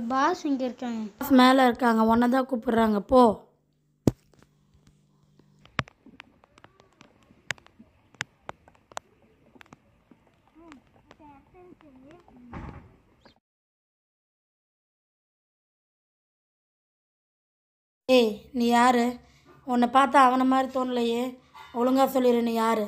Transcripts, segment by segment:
pass இங்கே இருக்காங்க pass மேலே இருக்காங்க உன்னை தான் கூப்பிடுறாங்க போ ஏய் நீ யாரு உன்னை பார்த்தா அவனை மாதிரி தோணலையே ஒழுங்கா சொல்லிடு நீ யாரு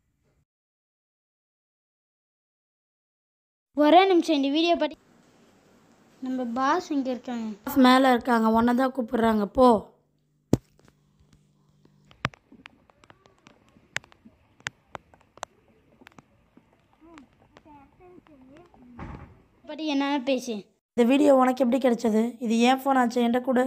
ஒரே நிமிஷம் இந்த வீடியோ பற்றி நம்ம பாஸ் இங்கே இருக்காங்க பாஸ் மேலே இருக்காங்க உன்னை தான் கூப்பிடுறாங்க போ பற்றி என்னென்ன பேசு இந்த வீடியோ உனக்கு எப்படி கிடைச்சது இது ஏன் ஃபோன் ஆச்சு என்கிட்ட கூட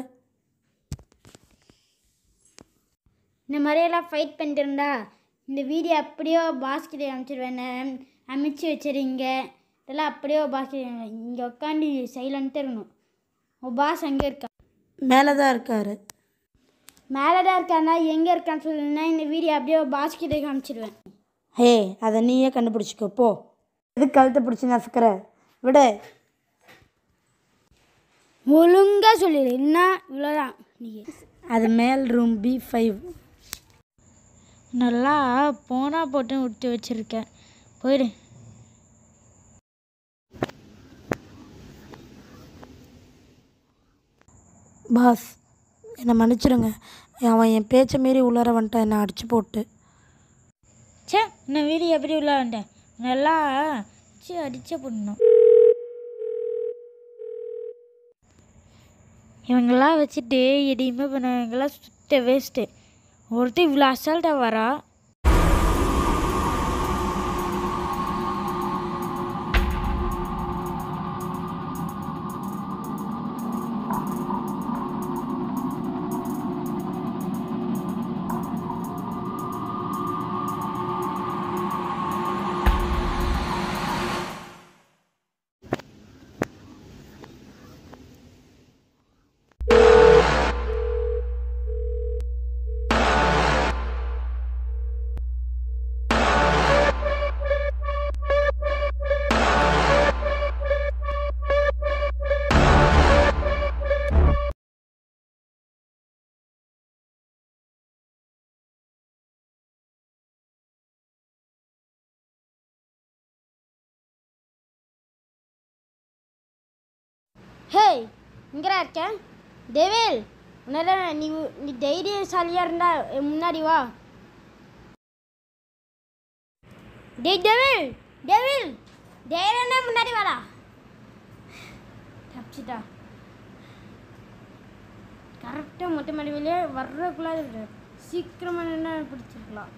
இந்த மாதிரியெல்லாம் ஃபைட் பண்ணிட்டு இருந்தா இந்த வீடியோ அப்படியே பாஸ்கிட்ட அனுப்பிச்சிடுவேன் அனுப்பிச்சி வச்சிருங்க இதெல்லாம் அப்படியே பாஸ்கிட்ட இங்கே உட்காந்து சைலண்ட்டாக இருக்கணும் உன் பாஸ் அங்கே இருக்கா மேலே தான் இருக்காரு மேலே தான் இருக்கானா எங்கே இருக்கான்னு சொல்லுன்னா இந்த வீடியோ அப்படியே பாஸ்கிட்ட காமிச்சிடுவேன் ஹே அதை நீயே கண்டுபிடிச்சிக்கோ போ எதுக்கு கழுத்தை பிடிச்சி நசுக்கிற விடு ஒழுங்காக சொல்லிடு என்ன இவ்வளோதான் நீ அது மேல் ரூம் பி ஃபைவ் நல்லா போனா போட்டு விட்டு வச்சிருக்கேன் போயிடு பாஸ் என்னை மன்னிச்சிடுங்க அவன் என் பேச்சை மீறி உள்ளார வந்துட்டான் என்னை அடிச்சு போட்டு சே இந்த வீடியோ எப்படி உள்ள வந்தேன் நல்லா வச்சு அடிச்சே போடணும் இவங்கெல்லாம் வச்சுட்டு எதையுமே பண்ணவங்கெல்லாம் சுத்த வேஸ்ட்டு ஒருத்தர் இவ்வளோ அசால்ட்டாக வரா ஹேய் இங்கடா இருக்க டெவில் உன்னால நீ நீ தைரியசாலியாக இருந்தா என் முன்னாடி வா டேய் டெவில் டெவில் தைரியம்னா முன்னாடி வாடா தப்பிச்சிட்டா கரெக்டாக மொட்டை மாடி வெளியே வர்றதுக்குள்ளே இருக்கு சீக்கிரமாக என்ன பிடிச்சிருக்கலாம்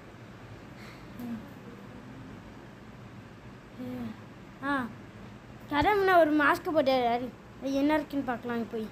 ஆ கடவுள்னா ஒரு மாஸ்க் போட்டு அது என்ன இருக்குன்னு பார்க்கலாம் போய்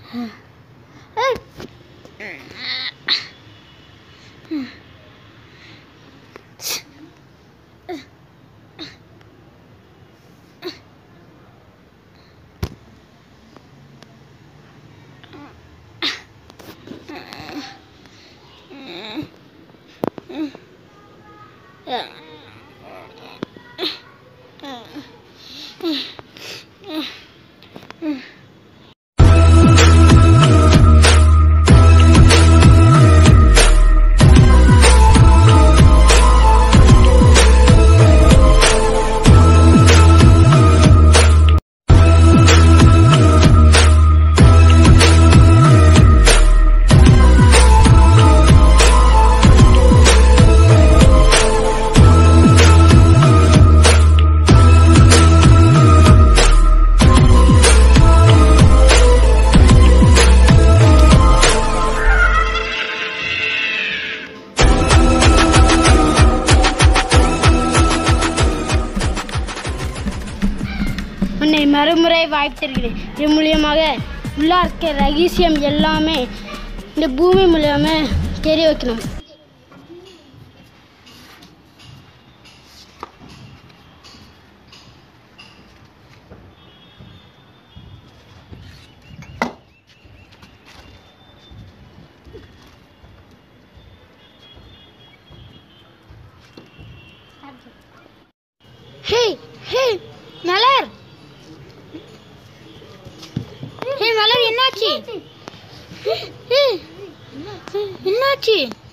உன்னை மறுமுறை வாய்ப்பு தருகிறேன் இது மூலியமாக உள்ள இருக்க ரகசியம் எல்லாமே இந்த பூமி மூலியமா தெரிய வைக்கணும் ஹே ஹே மலர் ஹே மலர் என்னாச்சு ஹே, என்னாச்சு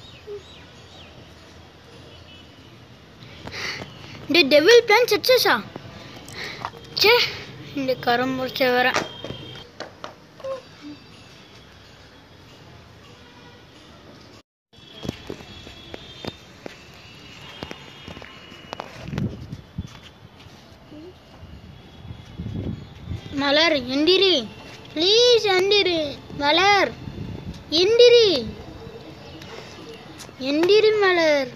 இந்த டெவில் பிளான் சக்சஸா சே இந்த கரம் முடிச்ச வர மலர் எந்திரி ப்ளீஸ் எந்திரி மலர் எந்திரி எந்திரி மலர்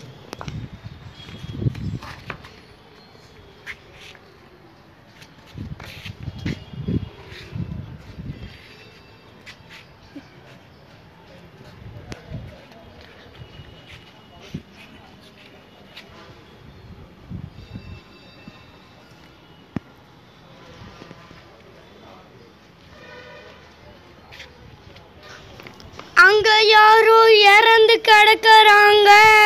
அங்க யாரோ இறந்து கிடக்குறாங்க